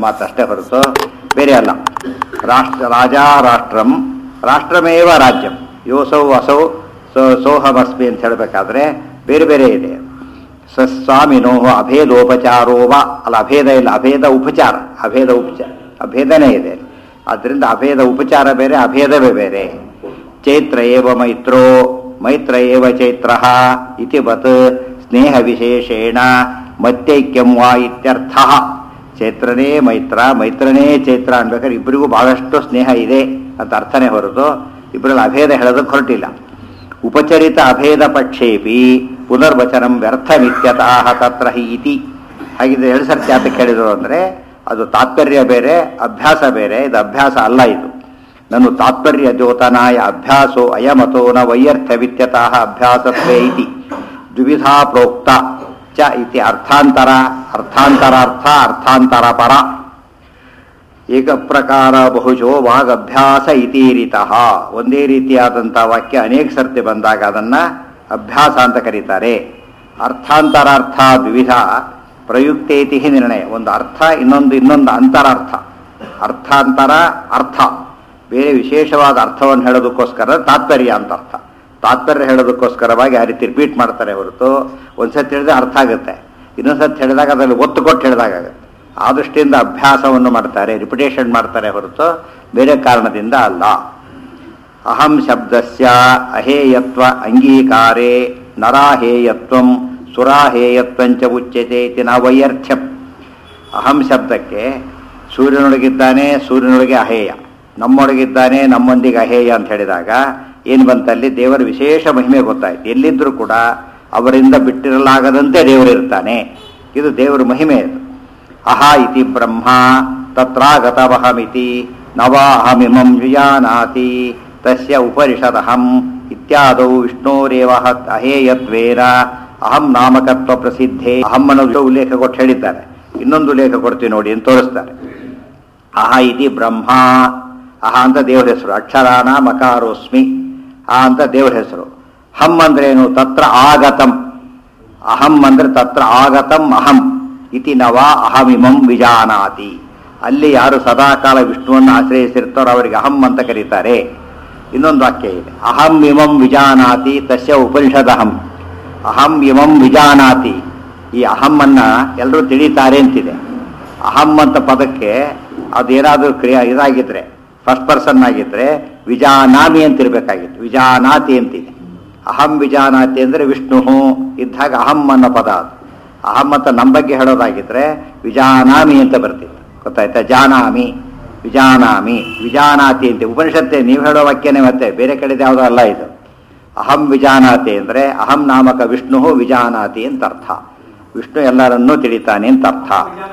ಮಾತಷ್ಟೇ ಹೊರತು ಬೇರೆ ಅಲ್ಲ ರಾಷ್ಟ್ರ ರಾಜ ರಾಷ್ಟ್ರಂ ರಾಷ್ಟ್ರಮೇವ ರಾಜ್ಯಂ ಯೋಸೌ ಅಸೌ ಸೋ ಸೋಹಮಸ್ಮಿ ಅಂತ ಹೇಳಬೇಕಾದ್ರೆ ಬೇರೆ ಬೇರೆ ಇದೆ ಸಸ್ವಾಮಿನೋ ಅಭೇದೋಪಚಾರೋ ವ ಅಲ್ಲ ಅಭೇದ ಇಲ್ಲ ಅಭೇದ ಉಪಚಾರ ಅಭೇದ ಉಪಚಾರ ಅಭೇದನೇ ಇದೆ ಅದರಿಂದ ಅಭೇದ ಉಪಚಾರ ಬೇರೆ ಅಭೇದವೇ ಬೇರೆ ಚೈತ್ರ ಏವ ಮೈತ್ರೋ ಮೈತ್ರ ಏವ ಚೈತ್ರ ಇತಿವತ್ ಸ್ನೇಹ ವಿಶೇಷೇಣ ಮತ್ತೈಕ್ಯಂ ವಾ ಇತ್ಯರ್ಥ ಚೈತ್ರನೇ ಮೈತ್ರ ಮೈತ್ರನೇ ಚೈತ್ರ ಅನ್ಬೇಕಾದ್ರೆ ಇಬ್ಬರಿಗೂ ಬಹಳಷ್ಟು ಸ್ನೇಹ ಇದೆ ಅಂತ ಅರ್ಥನೇ ಹೊರತು ಇಬ್ಬರಲ್ಲಿ ಅಭೇದ ಹೇಳೋದಕ್ಕೆ ಹೊರಟಿಲ್ಲ ಉಪಚರಿತ ಅಭೇದ ಪಕ್ಷೇಪಿ ಪುನರ್ವಚನಂ ವ್ಯರ್ಥಮಿತ್ಯತಃ ತತ್ರ ಹಿ ಇತಿ ಹಾಗಿದ್ರೆ ಎರಡು ಸರ್ತಿ ಯಾತಕ್ಕೆ ಹೇಳಿದ್ರು ಅಂದರೆ ಅದು ತಾತ್ಪರ್ಯ ಬೇರೆ ಅಭ್ಯಾಸ ಬೇರೆ ಇದು ಅಭ್ಯಾಸ ಅಲ್ಲ ಇದು ನಾನು ತಾತ್ಪರ್ಯ ದ್ಯೋತನಾಯ ಅಭ್ಯಾಸೋ ಅಯಮತೋ ನ ವೈಯರ್ಥವಿತ್ಯತಃ ಅಭ್ಯಾಸತ್ವೇ ಇತಿ ದ್ವಿಧಾ ಪ್ರೋಕ್ತ ಚ ಇತಿ ಅರ್ಥಾಂತರ ಅರ್ಥಾಂತರಾರ್ಥ ಅರ್ಥಾಂತರ ಪರ ಏಕ ಪ್ರಕಾರ ಬಹುಶೋ ವಾಗಭ್ಯಾಸ ಇತೀರಿತಃ ಒಂದೇ ರೀತಿಯಾದಂಥ ವಾಕ್ಯ ಅನೇಕ ಸರ್ತಿ ಬಂದಾಗ ಅದನ್ನ ಅಭ್ಯಾಸ ಅಂತ ಕರೀತಾರೆ ಅರ್ಥಾಂತರಾರ್ಥ ವಿವಿಧ ಪ್ರಯುಕ್ತೇತಿ ನಿರ್ಣಯ ಒಂದು ಅರ್ಥ ಇನ್ನೊಂದು ಇನ್ನೊಂದು ಅಂತರಾರ್ಥ ಅರ್ಥಾಂತರ ಅರ್ಥ ಬೇರೆ ವಿಶೇಷವಾದ ಅರ್ಥವನ್ನು ಹೇಳೋದಕ್ಕೋಸ್ಕರ ತಾತ್ಪರ್ಯ ಅಂತ ಅರ್ಥ ತಾತ್ಪರ್ಯ ಹೇಳೋದಕ್ಕೋಸ್ಕರವಾಗಿ ಆ ರೀತಿ ರಿಪೀಟ್ ಮಾಡ್ತಾರೆ ಹೊರತು ಒಂದ್ಸತಿ ಹೇಳಿದ್ರೆ ಅರ್ಥ ಆಗುತ್ತೆ ಇನ್ನೊಂದ್ಸತಿ ಹೇಳಿದಾಗ ಅದರಲ್ಲಿ ಒತ್ತು ಕೊಟ್ಟು ಹೇಳಿದಾಗ ಆಗುತ್ತೆ ಆ ದೃಷ್ಟಿಯಿಂದ ಅಭ್ಯಾಸವನ್ನು ಮಾಡ್ತಾರೆ ರಿಪಿಟೇಷನ್ ಮಾಡ್ತಾರೆ ಹೊರತು ಬೇರೆ ಕಾರಣದಿಂದ ಅಲ್ಲ ಅಹಂ ಶಬ್ದಸ್ಯ ಅಹೇಯತ್ವ ಅಂಗೀಕಾರೇ ನರಾಹೇಯತ್ವಂ ಸುರಾಹೇಯತ್ವಂಚ ಉಚ್ಯತೆ ಇತಿ ನ ವೈಯರ್ಥ್ಯಂ ಅಹಂ ಶಬ್ದಕ್ಕೆ ಸೂರ್ಯನೊಳಗಿದ್ದಾನೆ ಸೂರ್ಯನೊಳಗೆ ಅಹೇಯ ನಮ್ಮೊಳಗಿದ್ದಾನೆ ನಮ್ಮೊಂದಿಗೆ ಅಹೇಯ ಅಂತ ಹೇಳಿದಾಗ ಏನು ಬಂತಲ್ಲಿ ದೇವರ ವಿಶೇಷ ಮಹಿಮೆ ಗೊತ್ತಾಯ್ತು ಎಲ್ಲಿದ್ದರೂ ಕೂಡ ಅವರಿಂದ ಬಿಟ್ಟಿರಲಾಗದಂತೆ ದೇವರಿರ್ತಾನೆ ಇದು ದೇವರ ಮಹಿಮೆ ಇದು ಅಹ ಇತಿ ಬ್ರಹ್ಮ ತತ್ರಾಗತವಹಮಿತಿ ನವ ಅಹಮಿಮಂ ವಿಜಾನಾತಿ ತಸ್ಯ ಉಪನಿಷದಹಂ ಇತ್ಯಾದೌ ವಿಷ್ಣೋರೇವ ಹತ್ ಅಹೇಯತ್ವೇನ ಅಹಂ ನಾಮಕತ್ವ ಪ್ರಸಿದ್ಧೇ ಅಹಂ ಅನ್ನೋ ಉಲ್ಲೇಖ ಕೊಟ್ಟು ಹೇಳಿದ್ದಾರೆ ಇನ್ನೊಂದು ಉಲ್ಲೇಖ ಕೊಡ್ತೀವಿ ನೋಡಿ ಅಂತ ತೋರಿಸ್ತಾರೆ ಅಹ ಇತಿ ಬ್ರಹ್ಮ ಅಹ ಅಂತ ದೇವರ ಹೆಸರು ಅಕ್ಷರಾನ ಮಕಾರೋಸ್ಮಿ ಆ ಅಂತ ದೇವರ ಹೆಸರು ಹಂ ಅಂದ್ರೇನು ತತ್ರ ಆಗತಂ ಅಹಂ ಅಂದ್ರೆ ತತ್ರ ಆಗತಂ ಅಹಂ ಇತಿ ನವ ಅಹಮಿಮಂ ವಿಜಾನಾತಿ ಅಲ್ಲಿ ಯಾರು ಸದಾಕಾಲ ವಿಷ್ಣುವನ್ನು ಆಶ್ರಯಿಸಿರ್ತಾರೋ ಅವರಿಗೆ ಅಹಂ ಅಂತ ಕರೀತಾರೆ ಇನ್ನೊಂದು ವಾಕ್ಯ ಇದೆ ಅಹಂ ಇಮಂ ವಿಜಾನಾತಿ ತಸ್ಯ ಉಪನಿಷದಹಂ ಅಹಂ ಇಮಂ ವಿಜಾನಾತಿ ಈ ಅಹಂ ಅನ್ನ ಎಲ್ಲರೂ ತಿಳಿತಾರೆ ಅಂತಿದೆ ಅಹಂ ಅಂತ ಪದಕ್ಕೆ ಅದೇನಾದರೂ ಕ್ರಿಯಾ ಇದಾಗಿದ್ರೆ ಫಸ್ಟ್ ಪರ್ಸನ್ ಆಗಿದ್ರೆ ವಿಜಾನಾಮಿ ಅಂತಿರ್ಬೇಕಾಗಿತ್ತು ವಿಜಾನಾತಿ ಅಂತಿದೆ ಅಹಂ ವಿಜಾನಾತಿ ಅಂದ್ರೆ ವಿಷ್ಣು ಇದ್ದಾಗ ಅಹಂ ಅನ್ನೋ ಪದ ಅದು ಅಹಂ ಅಂತ ನಮ್ಮ ಬಗ್ಗೆ ಹೇಳೋದಾಗಿದ್ರೆ ವಿಜಾನಾಮಿ ಅಂತ ಬರ್ತಿತ್ತು ಗೊತ್ತಾಯ್ತಾ ಜಾನಾಮಿ ವಿಜಾನಾಮಿ ವಿಜಾನಾತಿ ಅಂತ ಉಪನಿಷತ್ತೆ ನೀವು ಹೇಳೋ ವಾಕ್ಯನೇ ಮತ್ತೆ ಬೇರೆ ಕಡೆದು ಯಾವುದೋ ಅಲ್ಲ ಇದು ಅಹಂ ವಿಜಾನಾತಿ ಅಂದ್ರೆ ಅಹಂ ನಾಮಕ ವಿಷ್ಣು ವಿಜಾನಾತಿ ಅಂತ ಅರ್ಥ ವಿಷ್ಣು ಎಲ್ಲರನ್ನೂ ತಿಳಿತಾನೆ ಅಂತ ಅರ್ಥ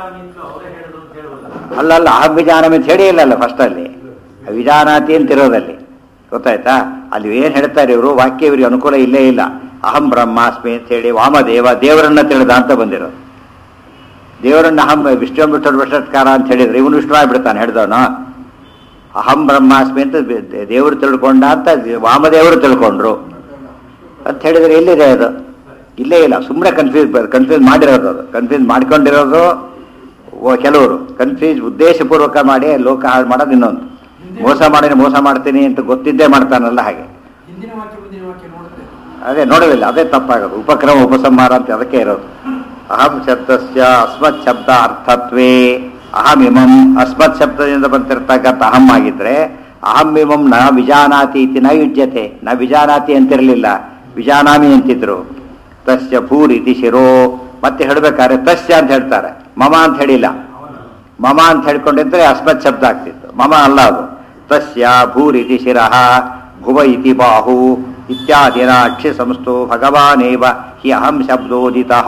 ಅಲ್ಲ ಅಲ್ಲ ಅಹಂ ವಿಜಾನಮಿ ಅಂತ ಹೇಳಿ ಇಲ್ಲಲ್ಲ ಫಸ್ಟ್ ಅಲ್ಲಿ ವಿಜಾನಾತಿ ಅಂತ ಇರೋದಲ್ಲಿ ಗೊತ್ತಾಯ್ತಾ ಅಲ್ಲಿ ಏನ್ ಹೇಳ್ತಾರೆ ಇವರು ವಾಕ್ಯ ಇವರಿಗೆ ಅನುಕೂಲ ಇಲ್ಲೇ ಇಲ್ಲ ಅಹಂ ಬ್ರಹ್ಮಾಸ್ಮಿ ಅಂತ ಹೇಳಿ ವಾಮದೇವ ದೇವರನ್ನ ತಿಳಿದ ಅಂತ ಬಂದಿರೋದು ದೇವರನ್ನ ಅಹಂ ವಿಷ್ಣು ಬಿಟ್ಟು ವಿಷತ್ಕಾರ ಅಂತ ಹೇಳಿದ್ರೆ ಇವನು ವಿಷ್ಣು ಆಗ್ಬಿಡ್ತಾನೆ ಹಿಡ್ದವನು ಅಹಂ ಬ್ರಹ್ಮಾಸ್ಮಿ ಅಂತ ದೇ- ದೇವರು ತಿಳ್ಕೊಂಡ ಅಂತ ವಾಮದೇವರು ತಿಳ್ಕೊಂಡ್ರು ಅಂತ ಹೇಳಿದ್ರೆ ಎಲ್ಲಿದೆ ಅದು ಇಲ್ಲೇ ಇಲ್ಲ ಸುಮ್ಮನೆ ಕನ್ಫ್ಯೂಸ್ ಕನ್ಫ್ಯೂಸ್ ಮಾಡಿರೋದು ಅದು ಕನ್ಫ್ಯೂಸ್ ಮಾಡ್ಕೊಂಡಿರೋದು ಓ- ಕೆಲವರು ಕನ್ಫ್ಯೂಸ್ ಉದ್ದೇಶಪೂರ್ವಕ ಮಾಡಿ ಲೋಕ ಹಾಳು ಮಾಡೋದು ಇನ್ನೊಂದು ಮೋಸ ಮಾಡಿ ಮೋಸ ಮಾಡ್ತೀನಿ ಅಂತ ಗೊತ್ತಿದ್ದೇ ಮಾಡ್ತಾನಲ್ಲ ಹಾಗೆ ಹಿಂದಿನ ವಾಕ್ಯ ಮುಂದಿನ ವಾಕ್ಯ ನೋಡುತ್ತೆ ಅದೇ ನೋಡೋದಿಲ್ಲ ಅದೇ ತಪ್ಪಾಗೋದು ಉಪಕ್ರಮ ಉಪಸಂಹಾರ ಅಂತ ಅದಕ್ಕೆ ಇರೋದು ಅಹಂ ಶಬ್ದಸ್ಯ ಅಸ್ಮತ್ ಶಬ್ದ ಅರ್ಥತ್ವೇ ಅಹಂ ಇಮಂ ಅಸ್ಮತ್ ಶಬ್ದದಿಂದ ಬಂತಿರ್ತಕ್ಕಂಥ ಅಹಂ ಆಗಿದ್ರೆ ಅಹಂ ಇಮಂ ನ ವಿಜಾನಾತಿ ಇತಿ ನ ಯುಜ್ಯತೆ ನ ವಿಜಾನಾತಿ ಅಂತಿರಲಿಲ್ಲ ವಿಜಾನಾಮಿ ಅಂತಿದ್ರು ತಸ್ಯ ಭೂರ್ ಇತಿ ಶಿರೋ ಮತ್ತೆ ಹೇಳ್ಬೇಕಾದ್ರೆ ತಸ್ಯ ಅಂತ ಹೇಳ್ತಾರೆ ಮಮ ಅಂತ ಹೇಳಿಲ್ಲ ಮಮ ಅಂತ ಹೇಳ್ಕೊಂಡಿದ್ರೆ ಅಸ್ಮತ್ ಶಬ್ದ ಆಗ್ತಿತ್ತು ಮಮ ಅಲ್ಲ ಅದು ತಸ್ಯ ಭೂರಿತಿ ಶಿರಃ ಭುವ ಇತಿ ಬಾಹು ಇತ್ಯಾದಿನ ಅಕ್ಷಿ ಸಂಸ್ಥೋ ಭಗವಾನೇವ ಹಿ ಅಹಂ ಶಬ್ದೋದಿತಃ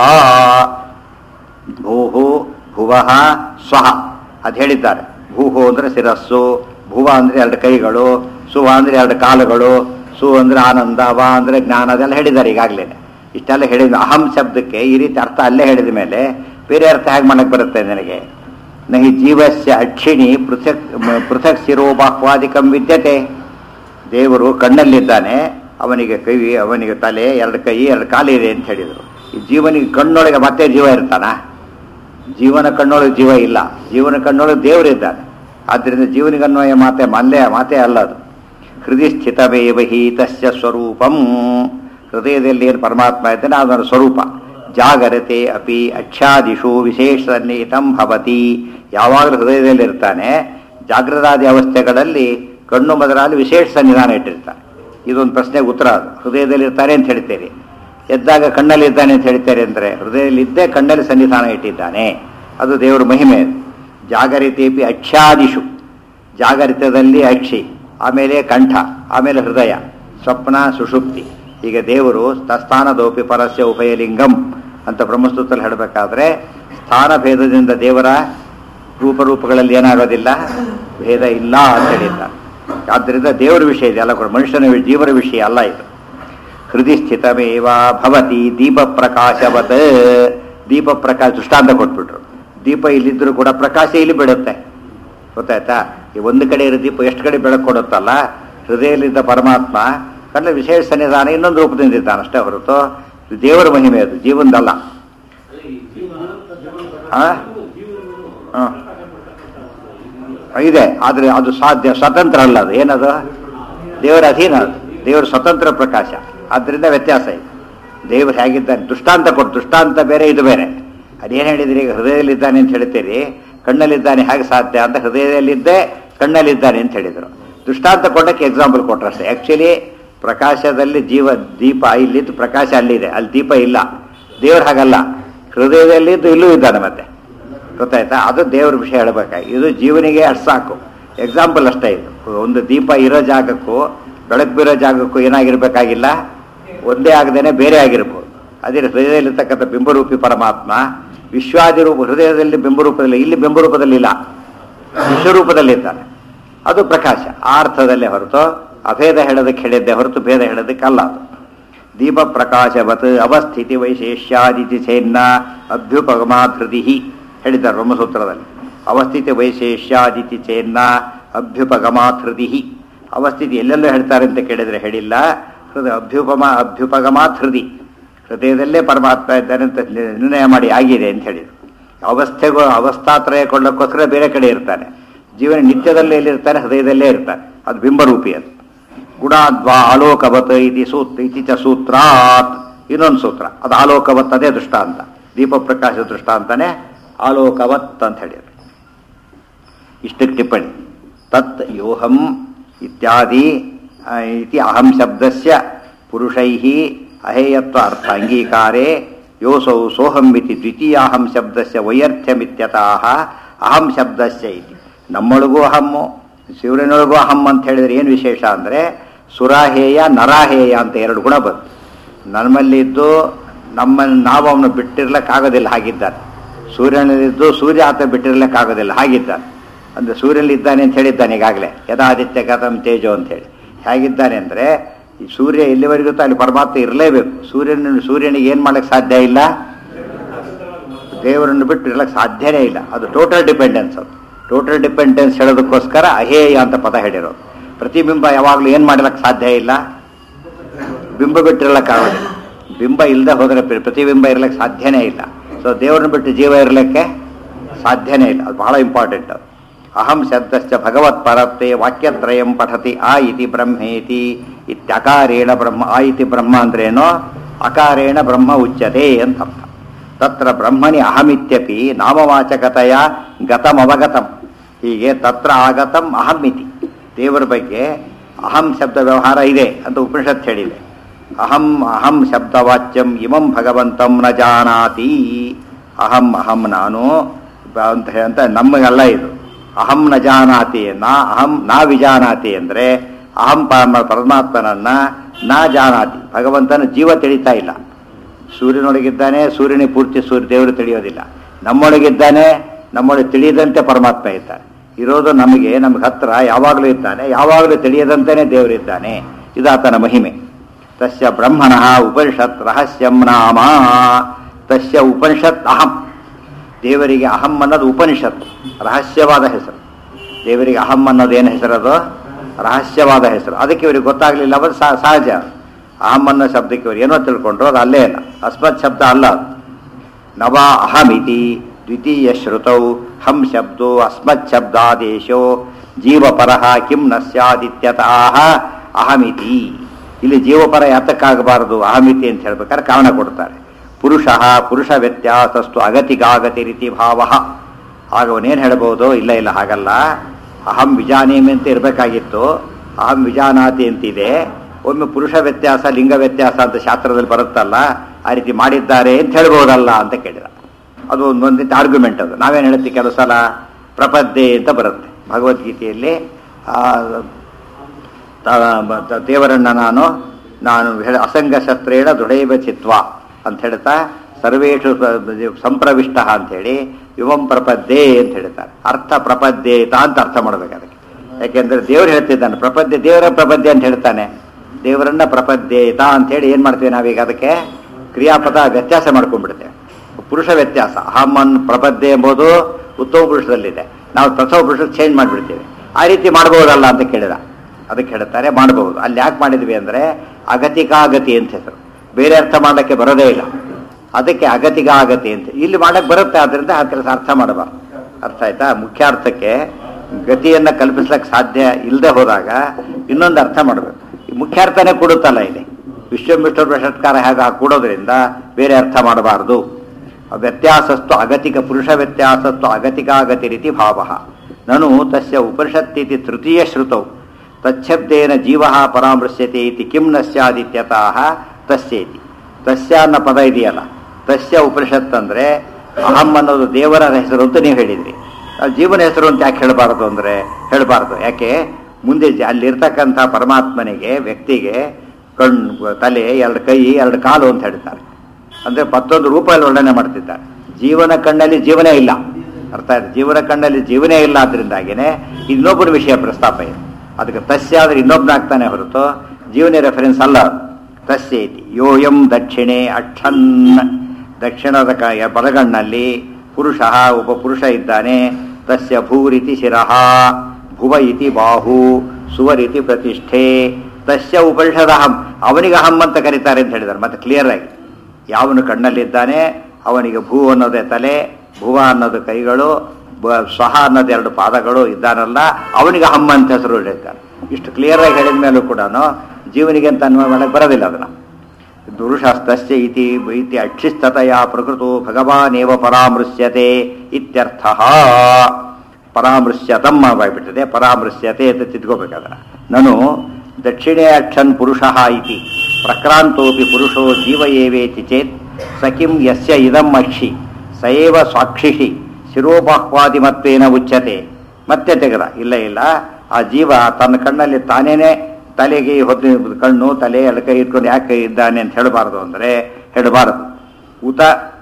ಭೂಹು ಭುವಃ ಸ್ವಹ ಅದು ಹೇಳಿದ್ದಾರೆ ಭೂಹು ಅಂದ್ರೆ ಶಿರಸ್ಸು ಭುವ ಅಂದ್ರೆ ಎರಡು ಕೈಗಳು ಸುವ ಅಂದ್ರೆ ಎರಡು ಕಾಲುಗಳು ಸು ಅಂದ್ರೆ ಆನಂದ ವ ಅಂದ್ರೆ ಜ್ಞಾನ ಅದೆಲ್ಲ ಹೇಳಿದ್ದಾರೆ ಈಗಾಗಲೇ ಇಷ್ಟೆಲ್ಲ ಹೇಳಿದ ಅಹಂ ಶಬ್ದಕ್ಕೆ ಈ ರೀತಿ ಅರ್ಥ ಅಲ್ಲೇ ಹೇಳಿದ ಮೇಲೆ ಬೇರೆ ಅರ್ಥ ಹೇಗೆ ಮಾಡಕ್ ಬರುತ್ತೆ ನನಗೆ ನಹಿ ಜೀವಸ್ಯ ಅಕ್ಷಿಣಿ ಪೃಥಕ್ ಮ- ಪೃಥಕ್ ಶಿರೋಬಾಹ್ವಾದಿಕಂ ವಿದ್ಯತೆ ದೇವರು ಕಣ್ಣಲ್ಲಿದ್ದಾನೆ ಅವನಿಗೆ ಕೈ ಅವನಿಗೆ ತಲೆ ಎರಡು ಕೈ ಎರಡು ಕಾಲು ಇದೆ ಅಂತ ಹೇಳಿದರು ಈ ಜೀವನಿಗೆ ಕಣ್ಣೊಳಗೆ ಮತ್ತೆ ಜೀವ ಇರ್ತಾನ ಜೀವನ ಕಣ್ಣೊಳಗೆ ಜೀವ ಇಲ್ಲ ಜೀವನ ಕಣ್ಣೊಳಗೆ ದೇವರಿದ್ದಾನೆ ಆದ್ದರಿಂದ ಜೀವನಿಗನ್ವಯ ಮಾತೆ ಮಲ್ಲೆ ಮಾತೇ ಅಲ್ಲ ಅದು ಹೃದಯ ಸ್ಥಿತಮೇವ ಹಿ ತಸ್ಯ ಸ್ವರೂಪಂ ಹೃದಯದಲ್ಲಿ ಏನು ಪರಮಾತ್ಮ ಇದ್ದಾನೆ ಅದರ ಸ್ವರೂಪ ಜಾಗರತೆ ಅಪಿ ಅಕ್ಷಾದಿಷು ವಿಶೇಷ ಸನ್ನಿಹಿತಂ ಭವತಿ ಯಾವಾಗಲೂ ಹೃದಯದಲ್ಲಿ ಇರ್ತಾನೆ ಜಾಗೃತಾದಿ ಅವಸ್ಥೆಗಳಲ್ಲಿ ಕಣ್ಣು ಮೊದಲಾಗಿ ವಿಶೇಷ ಸನ್ನಿಧಾನ ಇಟ್ಟಿರ್ತಾನೆ ಇದೊಂದು ಪ್ರಶ್ನೆಗೆ ಉತ್ತರ ಅದು ಹೃದಯದಲ್ಲಿ ಇರ್ತಾನೆ ಅಂತ ಹೇಳ್ತೀರಿ ಎದ್ದಾಗ ಕಣ್ಣಲ್ಲಿ ಇದ್ದಾನೆ ಅಂತ ಹೇಳ್ತಾರೆ ಅಂದರೆ ಹೃದಯದಲ್ಲಿ ಇದ್ದೇ ಕಣ್ಣಲ್ಲಿ ಸನ್ನಿಧಾನ ಇಟ್ಟಿದ್ದಾನೆ ಅದು ದೇವರ ಮಹಿಮೆ ಜಾಗರಿತೇಪಿ ಅಕ್ಷಾದಿಷು ಜಾಗರಿತದಲ್ಲಿ ಅಕ್ಷಿ ಆಮೇಲೆ ಕಂಠ ಆಮೇಲೆ ಹೃದಯ ಸ್ವಪ್ನ ಸುಷುಪ್ತಿ ಈಗ ದೇವರು ತಸ್ಥಾನದೋಪಿ ಪರಸ್ಯ ಉಭಯಲಿಂಗಂ ಅಂತ ಬ್ರಹ್ಮಸೂತ್ರದಲ್ಲಿ ಹೇಳಬೇಕಾದ್ರೆ ಸ್ಥಾನ ಭೇದದಿಂದ ದೇವರ ರೂಪರೂಪಗಳಲ್ಲಿ ಏನಾಗೋದಿಲ್ಲ ಭೇದ ಇಲ್ಲ ಅಂತ ಹೇಳಿದ್ದಾರೆ ಆದ್ದರಿಂದ ದೇವರ ವಿಷಯ ಇದೆ ಅಲ್ಲ ಕೂಡ ಮನುಷ್ಯನ ವಿ- ಜೀವನ ವಿಷಯ ಅಲ್ಲ ಇದು ಹೃದಯ ಸ್ಥಿತಮೇವ ಭವತಿ ದೀಪ ಪ್ರಕಾಶವತ್ ದೀಪ ಪ್ರಕಾಶ ದೃಷ್ಟಾಂತ ಕೊಟ್ಬಿಟ್ರು ದೀಪ ಇಲ್ಲಿದ್ದರೂ ಕೂಡ ಪ್ರಕಾಶ ಇಲ್ಲಿ ಬಿಡುತ್ತೆ ಗೊತ್ತಾಯ್ತಾ ಈ ಒಂದು ಕಡೆ ಇರೋ ದೀಪ ಎಷ್ಟು ಕಡೆ ಬೆಳಕು ಕೊಡುತ್ತಲ್ಲ ಹೃದಯದಲ್ಲಿದ್ದ ಪರಮಾತ್ಮ ಕಣ್ಣ ವಿಶೇಷ ಸನ್ನಿಧಾನ ಇನ್ನೊಂದು ರೂಪದಿಂದ ಇದ್ದಾನೆ ಅಷ್ಟೇ ಹೊರತು ಇದು ದೇವರ ಮಹಿಮೆ ಅದು ಜೀವನದಲ್ಲ ಆ? ಹ. ಇದೆ ಆದರೆ ಅದು ಸಾಧ್ಯ ಸ್ವತಂತ್ರ ಅಲ್ಲ ಅದು ಏನದು ದೇವರ ಅಧೀನ ಅದು ದೇವರ ಸ್ವತಂತ್ರ ಪ್ರಕಾಶ ಆದ್ದರಿಂದ ವ್ಯತ್ಯಾಸ ಇದೆ ದೇವರು ಹೇಗಿದ್ದಾನೆ ದೃಷ್ಟಾಂತ ಕೊಟ್ಟು ದೃಷ್ಟಾಂತ ಬೇರೆ ಇದು ಬೇರೆ ಅದೇನು ಹೇಳಿದ್ರಿ ಈಗ ಹೃದಯದಲ್ಲಿದ್ದಾನೆ ಅಂತ ಹೇಳ್ತೀರಿ ಕಣ್ಣಲ್ಲಿದ್ದಾನೆ ಹೇಗೆ ಸಾಧ್ಯ ಅಂತ ಹೃದಯದಲ್ಲಿದ್ದೇ ಕಣ್ಣಲ್ಲಿದ್ದಾನೆ ಅಂತ ಹೇಳಿದರು ದೃಷ್ಟಾಂತ ಕೊಡಕ್ಕೆ ಎಕ್ಸಾಂಪಲ್ ಕೊಟ್ರಷ್ಟೇ ಆ್ಯಕ್ಚುಲಿ ಪ್ರಕಾಶದಲ್ಲಿ ಜೀವ ದೀಪ ಇಲ್ಲಿದ್ದು ಪ್ರಕಾಶ ಅಲ್ಲಿದೆ ಅಲ್ಲಿ ದೀಪ ಇಲ್ಲ ದೇವ್ರು ಹಾಗಲ್ಲ ಹೃದಯದಲ್ಲಿದ್ದು ಇಲ್ಲೂ ಇದ್ದಾನೆ ಮತ್ತೆ ಗೊತ್ತಾಯ್ತಾ ಅದು ದೇವ್ರ ವಿಷಯ ಹೇಳ್ಬೇಕಾಗಿ ಇದು ಜೀವನಿಗೆ ಅಷ್ಟು ಸಾಕು ಎಕ್ಸಾಂಪಲ್ ಅಷ್ಟೇ ಇದು ಒಂದು ದೀಪ ಇರೋ ಜಾಗಕ್ಕೂ ಬೆಳಕು ಬೀರೋ ಜಾಗಕ್ಕೂ ಏನಾಗಿರ್ಬೇಕಾಗಿಲ್ಲ ಒಂದೇ ಆಗದೇನೆ ಬೇರೆ ಆಗಿರ್ಬೋದು ಅದೇ ಹೃದಯದಲ್ಲಿರ್ತಕ್ಕಂಥ ಬಿಂಬರೂಪಿ ಪರಮಾತ್ಮ ವಿಶ್ವಾದಿ ರೂಪ ಹೃದಯದಲ್ಲಿ ಬಿಂಬರೂಪದಲ್ಲಿ ಇಲ್ಲಿ ಬಿಂಬರೂಪದಲ್ಲಿ ಇಲ್ಲ ವಿಶ್ವರೂಪದಲ್ಲಿದ್ದಾನೆ ಅದು ಪ್ರಕಾಶ ಆ ಅರ್ಥದಲ್ಲೇ ಹೊರತು ಅಭೇದ ಹೇಳೋದಕ್ಕೆ ಹೇಳಿದ್ದೆ ಹೊರತು ಭೇದ ಹೇಳೋದಕ್ಕಲ್ಲ ಅದು ದೀಪ ಪ್ರಕಾಶವತ್ ಅವಸ್ಥಿತಿ ವೈಶೇಷ್ಯಾದಿತಿ ಚೇನ್ನ ಅಭ್ಯುಪಗಮಾಧೃತಿ ಹೇಳಿದ್ದಾರೆ ಬ್ರಹ್ಮಸೂತ್ರದಲ್ಲಿ ಅವಸ್ಥಿತಿ ವೈಶೇಷ್ಯಾದಿತಿ ಚೇನ್ನ ಅಭ್ಯುಪಗಮಾಧೃತಿ ಅವಸ್ಥಿತಿ ಎಲ್ಲೆಲ್ಲೋ ಹೇಳ್ತಾರೆ ಅಂತ ಕೇಳಿದರೆ ಹೇಳಿಲ್ಲ ಹೃದಯ ಅಭ್ಯುಪಮ ಅಭ್ಯುಪಗಮಾಧೃತಿ ಹೃದಯದಲ್ಲೇ ಪರಮಾತ್ಮ ಇದ್ದಾನೆ ಅಂತ ನಿರ್ಣಯ ಮಾಡಿ ಆಗಿದೆ ಅಂತ ಹೇಳಿದರು ಅವಸ್ಥೆಗೂ ಅವಸ್ಥಾತ್ರಯ ಕೊಳ್ಳೋಕ್ಕೋಸ್ಕರ ಬೇರೆ ಕಡೆ ಇರ್ತಾನೆ ಜೀವನ ನಿತ್ಯದಲ್ಲೇ ಎಲ್ಲಿರ್ತಾನೆ ಹೃದಯದಲ್ಲೇ ಇರ್ತಾನೆ ಅದು ಬಿಂಬರೂಪಿ ಅದು ಗುಣಾದ್ವಾ ಆಲೋಕವತ್ ಇತಿ ಸೂತ್ರ ಇತಿ ಚ ಸೂತ್ರಾತ್ ಇನ್ನೊಂದು ಸೂತ್ರ ಅದು ಆಲೋಕವತ್ ಅದೇ ದೃಷ್ಟಾಂತ ದೀಪ ಪ್ರಕಾಶ ದೃಷ್ಟಾಂತನೇ ಆಲೋಕವತ್ ಅಂತ ಹೇಳಿದ್ರು ಇಷ್ಟಕ್ಕೆ ಟಿಪ್ಪಣಿ ತತ್ ಯೋಹಂ ಇತ್ಯಾದಿ ಆ, ಇತಿ ಅಹಂ ಶಬ್ದಸ್ಯ ಪುರುಷೈ ಅಹೇಯತ್ವ ಅರ್ಥ ಅಂಗೀಕಾರೆ ಯೋಸೌ ಸೋಹಂ ಇತಿ ದ್ವಿತೀಯಾಹಂ ಶಬ್ದಸ್ಯ ವೈಯರ್ಥ್ಯಮಿತ್ಯತಃ ಅಹಂ ಶಬ್ದಸ್ಯ ಇತಿ ನಮ್ಮೊಳಗೂ ಅಹಮ್ಮು ಶಿವರನೊಳಗೂ ಅಹಂ ಅಂತ ಹೇಳಿದ್ರೆ ಏನು ವಿಶೇಷ ಅಂದರೆ ಸುರಾಹೇಯ ನರಾಹೇಯ ಅಂತ ಎರಡು ಗುಣ ಬಂತು ನಮ್ಮಲ್ಲಿದ್ದು ನಮ್ಮನ್ನು ನಾವು ಅವನು ಬಿಟ್ಟಿರ್ಲಿಕ್ಕಾಗೋದಿಲ್ಲ ಹಾಗಿದ್ದಾನೆ ಸೂರ್ಯನಲ್ಲಿದ್ದು ಸೂರ್ಯ ಆತ ಬಿಟ್ಟಿರ್ಲಿಕ್ಕಾಗೋದಿಲ್ಲ ಹಾಗಿದ್ದಾನೆ ಅಂದರೆ ಸೂರ್ಯನಲ್ಲಿದ್ದಾನೆ ಅಂತ ಹೇಳಿದ್ದಾನೆ ಈಗಾಗಲೇ ಯಥಾದಿತ್ಯ ಕಥಂ ತೇಜೋ ಅಂತ ಹೇಳಿ ಹೇಗಿದ್ದಾನೆ ಅಂದರೆ ಈ ಸೂರ್ಯ ಎಲ್ಲಿವರೆಗೂ ಅಲ್ಲಿ ಪರಮಾತ್ಮ ಇರಲೇಬೇಕು ಸೂರ್ಯನ ಸೂರ್ಯನಿಗೆ ಏನು ಮಾಡಕ್ಕೆ ಸಾಧ್ಯ ಇಲ್ಲ ದೇವರನ್ನು ಬಿಟ್ಟು ಇರಲಿಕ್ಕೆ ಸಾಧ್ಯನೇ ಇಲ್ಲ ಅದು ಟೋಟಲ್ ಡಿಪೆಂಡೆನ್ಸ್ ಅದು ಟೋಟಲ್ ಡಿಪೆಂಡೆನ್ಸ್ ಹೇಳೋದಕ್ಕೋಸ್ಕರ ಅಹೇಯ ಅಂತ ಪದ ಹೇಳಿರೋದು ಪ್ರತಿಬಿಂಬ ಯಾವಾಗಲೂ ಏನು ಮಾಡಲಿಕ್ಕೆ ಸಾಧ್ಯ ಇಲ್ಲ ಬಿಂಬ ಬಿಟ್ಟಿರ್ಲಿಕ್ಕಾಗೋದಿಲ್ಲ ಬಿಂಬ ಇಲ್ಲದೆ ಹೋದರೆ ಪ್ರ- ಪ್ರತಿಬಿಂಬ ಇರ್ಲಿಕ್ಕೆ ಸಾಧ್ಯನೇ ಇಲ್ಲ ಸೊ ದೇವರನ್ನ ಬಿಟ್ಟು ಜೀವ ಇರಲಿಕ್ಕೆ ಸಾಧ್ಯನೇ ಇಲ್ಲ ಅದು ಬಹಳ ಇಂಪಾರ್ಟೆಂಟ್ ಅದು ಅಹಂ ಶಬ್ದಶ್ಚ ಭಗವತ್ ಪರತ್ತೆ ವಾಕ್ಯತ್ರಯಂ ಪಠತಿ ಆ ಇತಿ ಬ್ರಹ್ಮೇತಿ ಇತ್ಯಕಾರೇಣ ಬ್ರಹ್ಮ ಆ ಇತಿ ಬ್ರಹ್ಮ ಅಂದ್ರೇನು ಅಕಾರೇಣ ಬ್ರಹ್ಮ ಉಚ್ಯತೆ ಅಂತ ಅರ್ಥ ತತ್ರ ಬ್ರಹ್ಮಣಿ ಅಹಮಿತ್ಯಪಿ ನಾಮವಾಚಕತೆಯ ಗತಮವಗತಂ ಹೀಗೆ ತತ್ರ ಆಗತಂ ಅಹಮಿತಿ ದೇವರ ಬಗ್ಗೆ ಅಹಂ ಶಬ್ದ ವ್ಯವಹಾರ ಇದೆ ಅಂತ ಉಪನಿಷತ್ ಹೇಳಿದೆ ಅಹಂ ಅಹಂ ಶಬ್ದವಾಚ್ಯಂ ಇಮಂ ಭಗವಂತಂ ನ ಜಾನಾತಿ ಅಹಂ ಅಹಂ ನಾನು ಬ- ಅಂತ ಹೇ- ಅಂತ ನಮಗಲ್ಲ ಇದು ಅಹಂ ನ ಜಾನಾತಿ ನಾ ಅಹಂ ನಾ ವಿಜಾನಾತಿ ಅಂದರೆ ಅಹಂ ಪರಮ- ಪರಮಾತ್ಮನನ್ನ ನಾ ಜಾನಾತಿ ಭಗವಂತನ ಜೀವ ತಿಳಿತಾ ಇಲ್ಲ ಸೂರ್ಯನೊಳಗಿದ್ದಾನೆ ಸೂರ್ಯನಿಗೆ ಪೂರ್ತಿ ಸೂರ್ಯ ದೇವರು ತಿಳಿಯೋದಿಲ್ಲ ನಮ್ಮೊಳಗಿದ್ದಾನೆ ನಮ್ಮೊಳಗೆ ತಿಳಿಯದಂತೆ ಪರಮಾತ್ಮ ಇದ್ದಾನೆ ಇರೋದು ನಮಗೆ ನಮ್ಗೆ ಹತ್ರ ಯಾವಾಗಲೂ ಇದ್ದಾನೆ ಯಾವಾಗಲೂ ತಿಳಿಯದಂತೆಯೇ ದೇವರಿದ್ದಾನೆ ಇದು ಆತನ ಮಹಿಮೆ ತಸ್ಯ ಬ್ರಹ್ಮಣಃ ಉಪನಿಷತ್ ರಹಸ್ಯಂ ನಾಮ ತಸ್ಯ ಉಪನಿಷತ್ ಅಹಂ ದೇವರಿಗೆ ಅಹಂ ಅನ್ನೋದು ಉಪನಿಷತ್ ರಹಸ್ಯವಾದ ಹೆಸರು ದೇವರಿಗೆ ಅಹಂ ಅನ್ನೋದು ಏನು ಹೆಸರದು ರಹಸ್ಯವಾದ ಹೆಸರು ಅದಕ್ಕೆ ಇವರಿಗೆ ಗೊತ್ತಾಗಲಿಲ್ಲ ಅದು ಸಹ- ಸಹಜ ಅಹಂ ಅನ್ನೋ ಶಬ್ದಕ್ಕೆ ಇವರು ಏನೋ ತಿಳ್ಕೊಂಡ್ರು ಅದು ಅಲ್ಲೇ ಇಲ್ಲ ಅಸ್ಮತ್ ಶಬ್ದ ಅಲ್ಲ ಅದು ನವ ಅಹಮಿತಿ ದ್ವಿತೀಯ ಶ್ರುತೌ ಹಂ ಶಬ್ದೋ ಅಸ್ಮತ್ ಶಬ್ದಾದೇಶೋ ಜೀವಪರಃ ಕಿಂ ನ ಸ್ಯಾದಿತ್ಯತಃ ಅಹಮಿತಿ ಇಲ್ಲಿ ಜೀವಪರ ಯಾತಕ್ಕಾಗಬಾರದು ಅಹಮಿತಿ ಅಂತ ಹೇಳ್ಬೇಕಾದ್ರೆ ಕಾರಣ ಕೊಡ್ತಾರೆ ಪುರುಷ ಪುರುಷ ವ್ಯತ್ಯಾಸಸ್ತು ಅಗತಿಗಾಗತಿ ರೀತಿ ಭಾವ ಆಗ ಅವನೇನು ಹೇಳ್ಬೋದು ಇಲ್ಲ ಇಲ್ಲ ಹಾಗಲ್ಲ ಅಹಂ ವಿಜಾನೇಮಿ ಅಂತ ಇರಬೇಕಾಗಿತ್ತು ಅಹಂ ವಿಜಾನಾತಿ ಅಂತಿದೆ ಒಮ್ಮೆ ಪುರುಷ ವ್ಯತ್ಯಾಸ ಲಿಂಗ ವ್ಯತ್ಯಾಸ ಅಂತ ಶಾಸ್ತ್ರದಲ್ಲಿ ಬರುತ್ತಲ್ಲ ಆ ರೀತಿ ಮಾಡಿದ್ದಾರೆ ಅಂತ ಹೇಳ್ಬೋದಲ್ಲ ಅಂತ ಕೇಳಿದ ಅದು ಒಂದು ಒಂದಿತ್ತು ಆರ್ಗ್ಯುಮೆಂಟ್ ಅದು ನಾವೇನು ಹೇಳ್ತೀವಿ ಕೆಲವು ಸಲ ಪ್ರಪದ್ಯೆ ಅಂತ ಬರುತ್ತೆ ಭಗವದ್ಗೀತೆಯಲ್ಲಿ ಆ, ತ- ಬ- ತ- ದೇವರನ್ನ ನಾನು ನಾನು ಹೇಳ ಅಸಂಗ ಶಸ್ತ್ರೇಣ ದೃಢೈವ ಚಿತ್ವ ಅಂತ ಹೇಳ್ತಾ ಸರ್ವೇಷು ಸ- ಸಂಪ್ರವಿಷ್ಟ ಅಂಥೇಳಿ ಯುವಂ ಪ್ರಪದ್ಯೆ ಅಂತ ಹೇಳ್ತಾರೆ ಅರ್ಥ ಪ್ರಪದ್ಯೇತ ಅಂತ ಅರ್ಥ ಮಾಡ್ಬೇಕು ಅದಕ್ಕೆ ಯಾಕೆಂದ್ರೆ ದೇವರು ಹೇಳ್ತಿದ್ದಾನೆ ಪ್ರಪದ್ಯ ದೇವರ ಪ್ರಪದ್ಯ ಅಂತ ಹೇಳ್ತಾನೆ ದೇವರನ್ನ ಪ್ರಪದ್ಯೇತ ಅಂತ ಹೇಳಿ ಏನ್ ಮಾಡ್ತೀವಿ ನಾವೀಗ ಅದಕ್ಕೆ ಕ್ರಿಯಾಪದ ವ್ಯತ್ಯಾಸ ಮಾಡ್ಕೊಂಡ್ಬಿಡ್ತೇವೆ ಪುರುಷ ವ್ಯತ್ಯಾಸ ಅಹಮ್ಮನ್ ಪ್ರಪದ್ಯ ಎಂಬುದು ಉತ್ತಮ ಪುರುಷದಲ್ಲಿದೆ ನಾವು ಪ್ರಥಮ ಪುರುಷ ಚೇಂಜ್ ಮಾಡಿಬಿಡ್ತೀವಿ ಆ ರೀತಿ ಮಾಡ್ಬೋದಲ್ಲ ಅಂತ ಕೇಳಿದ ಅದಕ್ಕೆ ಹೇಳ್ತಾರೆ ಮಾಡಬಹುದು ಅಲ್ಲಿ ಯಾಕೆ ಮಾಡಿದ್ವಿ ಅಂದ್ರೆ ಅಗತಿಕಾಗತಿ ಅಂತ ಹೆಸರು ಬೇರೆ ಅರ್ಥ ಮಾಡಕ್ಕೆ ಬರೋದೇ ಇಲ್ಲ ಅದಕ್ಕೆ ಅಗತಿಗಾಗತಿ ಅಂತ ಇಲ್ಲಿ ಮಾಡಕ್ ಬರುತ್ತೆ ಆದ್ರಿಂದ ಆ ಕೆಲಸ ಅರ್ಥ ಮಾಡಬಾರ್ದು ಅರ್ಥ ಆಯ್ತಾ ಮುಖ್ಯ ಅರ್ಥಕ್ಕೆ ಗತಿಯನ್ನ ಕಲ್ಪಿಸ್ಲಕ್ಕೆ ಸಾಧ್ಯ ಇಲ್ಲದೆ ಹೋದಾಗ ಇನ್ನೊಂದು ಅರ್ಥ ಮಾಡಬೇಕು ಈ ಮುಖ್ಯ ಅರ್ಥನೇ ಕೊಡುತ್ತಲ್ಲ ಇಲ್ಲಿ ವಿಶ್ವಮಿಶ್ವರ ಷಟ್ಕಾರ ಹೇಗೆ ಕೂಡೋದ್ರಿಂದ ಬೇರೆ ಅರ್ಥ ಮಾಡಬಾರದು ವ್ಯತ್ಯಾಸಸ್ತು ಅಗತಿಕ ಪುರುಷ ವ್ಯತ್ಯಾಸಸ್ತು ಅಗತಿಕಾಗತಿ ರೀತಿ ಭಾವ ನನು ತಸ್ಯ ಉಪನಿಷತ್ತಿತಿ ತೃತೀಯ ಶ್ರುತೌ ತಚ್ಛಬ್ದೇನ ಜೀವ ಪರಾಮೃಶ್ಯತೆ ಇತಿ ಕಿಂ ನ ಸ್ಯಾದಿತ್ಯತಃ ತಸ್ಯೇತಿ ತಸ್ಯ ಅನ್ನೋ ಪದ ಇದೆಯಲ್ಲ ತಸ್ಯ ಉಪನಿಷತ್ ಅಂದ್ರೆ ಅಹಂ ಅನ್ನೋದು ದೇವರ ಹೆಸರು ಅಂತ ನೀವು ಹೇಳಿದ್ರಿ ಆ ಜೀವನ ಹೆಸರು ಅಂತ ಯಾಕೆ ಹೇಳಬಾರದು ಅಂದ್ರೆ ಹೇಳಬಾರದು ಯಾಕೆ ಮುಂದೆ ಜ- ಅಲ್ಲಿರ್ತಕ್ಕಂಥ ಪರಮಾತ್ಮನಿಗೆ ವ್ಯಕ್ತಿಗೆ ಕಣ್ಣು ತಲೆ ಎರಡು ಕೈ ಎರಡು ಕಾಲು ಅಂತ ಹೇಳ್ತಾರೆ ಅಂದ್ರೆ ಮತ್ತೊಂದು ರೂಪದಲ್ಲಿ ವರ್ಣನೆ ಮಾಡ್ತಿದ್ದಾರೆ ಜೀವನ ಕಣ್ಣಲ್ಲಿ ಜೀವನೇ ಇಲ್ಲ ಅರ್ಥ ಆಯ್ತು ಜೀವನ ಕಣ್ಣಲ್ಲಿ ಜೀವನೇ ಇಲ್ಲ ಆದ್ರಿಂದಾಗಿನೇ ಇನ್ನೊಬ್ಬರ ವಿಷಯ ಪ್ರಸ್ತಾಪ ಇದೆ ಅದಕ್ಕೆ ತಸ್ಯ ಆದ್ರೆ ಇನ್ನೊಬ್ಬನಾಗ್ತಾನೆ ಹೊರತು ಜೀವನ ರೆಫರೆನ್ಸ್ ಅಲ್ಲ ಅದು. ತಸ್ಯ ಇತಿ ಯೋಯಂ ದಕ್ಷಿಣೆ ಅಕ್ಷನ್ ದಕ್ಷಿಣದ ಕ- ಬಲಗಣ್ಣಲ್ಲಿ ಪುರುಷ ಒಬ್ಬ ಪುರುಷ ಇದ್ದಾನೆ ತಸ್ಯ ಭೂರಿತಿ ಶಿರಃ ಭುವ ಇತಿ ಬಾಹು ಸುವರಿತಿ ಪ್ರತಿಷ್ಠೆ ತಸ್ಯ ಉಪನಿಷದ ಅಹಂ ಅವನಿಗೆ ಅಹಂ ಅಂತ ಕರೀತಾರೆ ಅಂತ ಹೇಳಿದ್ದಾರೆ ಮತ್ತೆ ಕ್ಲಿಯರ್ ಆಗಿ ಯಾವನು ಕಣ್ಣಲ್ಲಿದ್ದಾನೆ ಅವನಿಗೆ ಭೂ ಅನ್ನೋದೇ ತಲೆ ಭುವ ಅನ್ನೋದು ಕೈಗಳು ಬ- ಸ್ವಹ ಅನ್ನೋದು ಎರಡು ಪಾದಗಳು ಇದ್ದಾನಲ್ಲ ಅವನಿಗೆ ಹಮ್ಮ ಅಂತ ಹೆಸರು ಹೇಳಿದ್ದಾರೆ ಇಷ್ಟು ಕ್ಲಿಯರ್ ಆಗಿ ಹೇಳಿದ ಮೇಲೂ ಕೂಡ ಜೀವನಿಗೆ ಅಂತ ಅನ್ವಯ ಮಾಡಕ್ಕೆ ಬರೋದಿಲ್ಲ ಅದನ್ನ ದುರುಷಸ್ತಸ್ಯ ಇತಿ ಇತಿ ಅಕ್ಷಿಸ್ತತೆಯ ಪ್ರಕೃತು ಭಗವಾನೇವ ಪರಾಮೃಶ್ಯತೆ ಇತ್ಯರ್ಥ ಪರಾಮೃಶ್ಯತಂ ಆಗಿಬಿಟ್ಟಿದೆ ಪರಾಮೃಶ್ಯತೆ ಅಂತ ತಿದ್ಕೋಬೇಕಾದ್ರೆ ನಾನು ದಕ್ಷಿಣೆ ಅಕ್ಷನ್ ಪುರುಷ ಇತಿ ಪ್ರಕ್ರಾಂತೋಪಿ ಪುರುಷೋ ಜೀವ ಏವೇತಿ ಚೇತ್ ಸಕಿಂ ಯಸ್ಯ ಇದಂ ಅಕ್ಷಿ ಸಯೇವ ಸಾಕ್ಷಿಷಿ ಶಿರೋಬಾಹ್ವಾದಿಮತ್ವೇನ ಉಚ್ಯತೆ ಮತ್ತೆ ತೆಗೆದ ಇಲ್ಲ ಇಲ್ಲ ಆ ಜೀವ ತನ್ನ ಕಣ್ಣಲ್ಲಿ ತಾನೇನೆ ತಲೆಗೆ ಹೊತ್ತು ಕಣ್ಣು ತಲೆ ಎರಡು ಕೈ ಇಟ್ಕೊಂಡು ಯಾಕೆ ಇದ್ದಾನೆ ಅಂತ ಹೇಳಬಾರದು ಅಂದರೆ ಹೇಳಬಾರದು ಉತ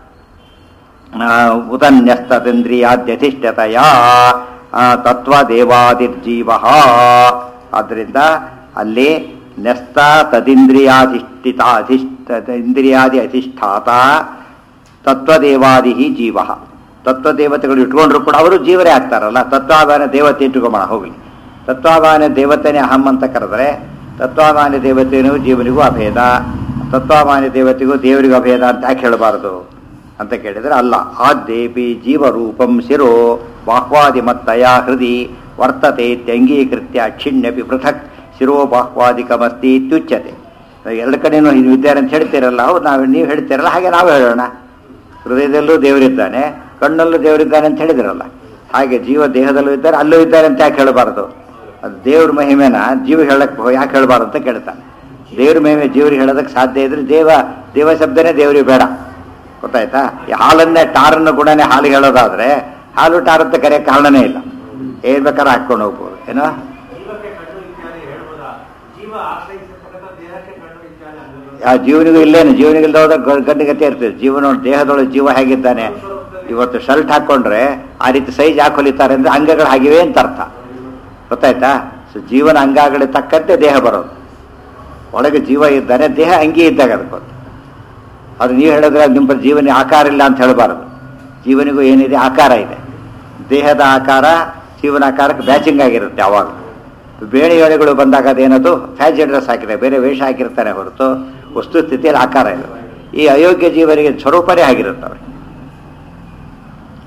ಉತನ್ಯಸ್ತೇಂದ್ರಿಯಾದ್ಯಧಿಷ್ಠತೆಯ ತತ್ವದೇವಾದಿರ್ಜೀವ ಆದ್ದರಿಂದ ಅಲ್ಲಿ ನ್ಯಸ್ತ ತದಿಂದ್ರಿಯಾಧಿಷ್ಠಿತ ಅಧಿಷ್ಠ ಇಂದ್ರಿಯಾದಿ ಅಧಿಷ್ಠಾತ ತತ್ವದೇವಾದಿ ಜೀವ ತತ್ವದೇವತೆಗಳು ಇಟ್ಕೊಂಡ್ರು ಕೂಡ ಅವರು ಜೀವರೇ ಆಗ್ತಾರಲ್ಲ ತತ್ವಾಧಾನ ದೇವತೆ ಇಟ್ಕೊಂಬೋಣ ಹೋಗ್ಲಿ ತತ್ವಾಧಾನ ದೇವತೆನೇ ಅಹಂ ಅಂತ ಕರೆದ್ರೆ ತತ್ವಾಧಾನ ದೇವತೆಯೂ ಜೀವನಿಗೂ ಅಭೇದ ತತ್ವಾಮಾನ್ಯ ದೇವತೆಗೂ ದೇವರಿಗೂ ಅಭೇದ ಅಂತ ಯಾಕೆ ಹೇಳಬಾರದು ಅಂತ ಕೇಳಿದ್ರೆ ಅಲ್ಲ ಆದ್ದೇಪಿ ಜೀವರೂಪಂ ಶಿರೋ ಬಾಹ್ವಾದಿ ಮತ್ತಯ ಹೃದಿ ವರ್ತತೆ ಇತ್ಯಂಗೀಕೃತ್ಯ ಅಕ್ಷಿಣ್ಯಪಿ ಪೃಥಕ್ ಶಿರೋ ಬಾಹ್ವಾದಿಕಮಸ್ತಿ ಇತ್ಯುಚ್ಯತೆ ಎರಡು ಕಡೆನೂ ಇದು ಇದ್ದಾರೆ ಅಂತ ಹೇಳ್ತೀರಲ್ಲ ಹೌದು ನಾವು ನೀವು ಹೇಳ್ತೀರಲ್ಲ ಹಾಗೆ ನಾವು ಹೇಳೋಣ ಹೃದಯದಲ್ಲೂ ದೇವರಿದ್ದಾನೆ ಕಣ್ಣಲ್ಲೂ ದೇವರಿದ್ದಾನೆ ಅಂತ ಹೇಳಿದಿರಲ್ಲ ಹಾಗೆ ಜೀವ ದೇಹದಲ್ಲೂ ಇದ್ದಾರೆ ಅಲ್ಲೂ ಇದ್ದಾರೆ ಅಂತ ಯಾಕೆ ಹೇಳಬಾರದು ಅದು ದೇವ್ರ ಮಹಿಮೆನ ಜೀವ ಹೇಳಕ್ ಯಾಕೆ ಹೇಳಬಾರದು ಅಂತ ಕೇಳ್ತಾನೆ ದೇವ್ರ ಮಹಿಮೆ ಜೀವರಿಗೆ ಹೇಳೋದಕ್ಕೆ ಸಾಧ್ಯ ಇದ್ರೆ ದೇವ ದೇವ ಶಬ್ದನೇ ದೇವರಿಗೆ ಬೇಡ ಗೊತ್ತಾಯ್ತಾ ಈ ಹಾಲನ್ನೇ ಟಾರನ್ನು ಗುಣನೇ ಹಾಲಿಗೆ ಹೇಳೋದಾದ್ರೆ ಹಾಲು ಟಾರ್ ಅಂತ ಕರೆಯಕ್ಕೆ ಕಾರಣನೇ ಇಲ್ಲ ಏನ್ ಬೇಕಾದ್ರೆ ಹಾಕೊಂಡು ಹೋಗ್ಬೋದು ಏನೋ ಜೀವಕ್ಕೆ ಕಣ್ಣು ಇತ್ಯಾದಿ ಹೇಳ್ಬೋದಾ ಜೀವ ಆಶ್ರಯಿಸತಕ್ಕಂಥ ದೇಹಕ್ಕೆ ಕಣ್ಣು ಇತ್ಯಾದಿ ಅನ್ನೋದು ಆ ಜೀವನಿಗೂ ಇಲ್ಲೇನು ಜೀವನಿಗೆ ಇಲ್ಲದ ಹೋದಾಗ ಗಂಡಿಗತೆ ಇರ್ತದೆ ಜೀವನ ದೇಹದೊಳಗೆ ಜೀವ ಹೇಗಿದ್ದಾನೆ ಇವತ್ತು ಶರ್ಟ್ ಹಾಕೊಂಡ್ರೆ ಆ ರೀತಿ ಸೈಜ್ ಯಾಕೆ ಹೊಲಿತಾರೆ ಅಂದ್ರೆ ಅಂಗಗಳು ಹಾಗಿವೆ ಅಂತ ಅರ್ಥ ಗೊತ್ತಾಯ್ತಾ ಸೊ ಜೀವನ ಅಂಗಗಳಿಗೆ ತಕ್ಕಂತೆ ದೇಹ ಬರೋದು ಒಳಗೆ ಜೀವ ಇದ್ದಾನೆ ದೇಹ ಅಂಗಿ ಇದ್ದಾಗ ಅದಕ್ಕೊಂದು ಅದು ನೀವು ಹೇಳಿದ್ರೆ ನಿಮ್ಮ ಜೀವನ ಆಕಾರ ಇಲ್ಲ ಅಂತ ಹೇಳಬಾರದು ಜೀವನಿಗೂ ಏನಿದೆ ಆಕಾರ ಇದೆ ದೇಹದ ಆಕಾರ ಜೀವನ ಆಕಾರಕ್ಕೆ ಬ್ಯಾಚಿಂಗ್ ಆಗಿರುತ್ತೆ ಅವಾಗ ಬೇಳೆ ಎಳೆಗಳು ಬಂದಾಗ ಅದೇನದು ಫ್ಯಾನ್ಸಿ ಡ್ರೆಸ್ ಹಾಕಿದೆ ಬೇರೆ ವೇಷ ಹಾಕಿರ್ತಾನೆ ಹೊರತು ವಸ್ತುಸ್ಥಿತಿಯಲ್ಲಿ ಆಕಾರ ಇಲ್ಲ ಈ ಅಯೋಗ್ಯ ಜೀವನಿಗೆ ಸ್ವರೂಪನೇ ಆಗಿರುತ್ತೆ ಅವ್ರಿಗೆ